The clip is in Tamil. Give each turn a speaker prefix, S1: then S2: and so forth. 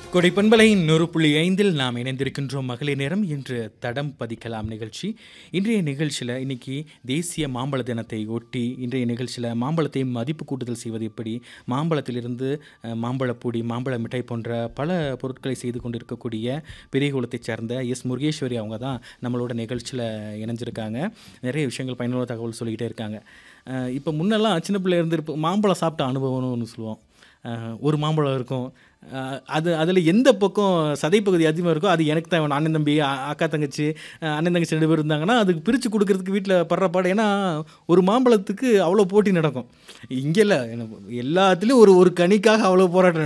S1: கொடைப்பண்பலையின் நூறு புள்ளி ஐந்தில் நாம் இணைந்திருக்கின்றோம் மகளிர் நேரம் இன்று தடம் பதிக்கலாம் நிகழ்ச்சி இன்றைய நிகழ்ச்சியில் இன்னைக்கு தேசிய மாம்பழ தினத்தை ஒட்டி இன்றைய நிகழ்ச்சியில் மாம்பழத்தை மதிப்பு கூட்டுதல் செய்வது எப்படி மாம்பழத்திலிருந்து அஹ், மாம்பழப்பொடி மாம்பழ மிட்டாய் போன்ற பல பொருட்களை செய்து கொண்டிருக்கக்கூடிய பெரியகுளத்தைச் சேர்ந்த எஸ் முருகேஸ்வரி அவங்க தான் நம்மளோட நிகழ்ச்சியில் இணைஞ்சிருக்காங்க நிறைய விஷயங்கள் பயனுள்ள தகவல் சொல்லிக்கிட்டே இருக்காங்க அஹ், இப்போ முன்னெல்லாம் சின்ன பிள்ளை இருந்து மாம்பழம் சாப்பிட்ட அனுபவம்னு ஒன்று சொல்லுவோம் அஹ், ஒரு மாம்பழம் இருக்கும் அஹ், அது அதில் எந்த பக்கம் சதைப்பகுதி அதிகமாக இருக்கோ அது எனக்கு தான் வேணும் அண்ணன் தம்பி அ- அக்கா தங்கச்சி அஹ், அண்ணன் தங்கச்சி ரெண்டு பேர் இருந்தாங்கன்னா அதுக்கு பிரித்து கொடுக்கறதுக்கு வீட்டில் படுற பாடு ஏன்னா ஒரு மாம்பழத்துக்கு அவ்வளோ போட்டி நடக்கும் இங்கே இல்லை எல்லாத்துலேயும் ஒரு ஒரு கனிக்காக அவ்வளோ போராட்டம்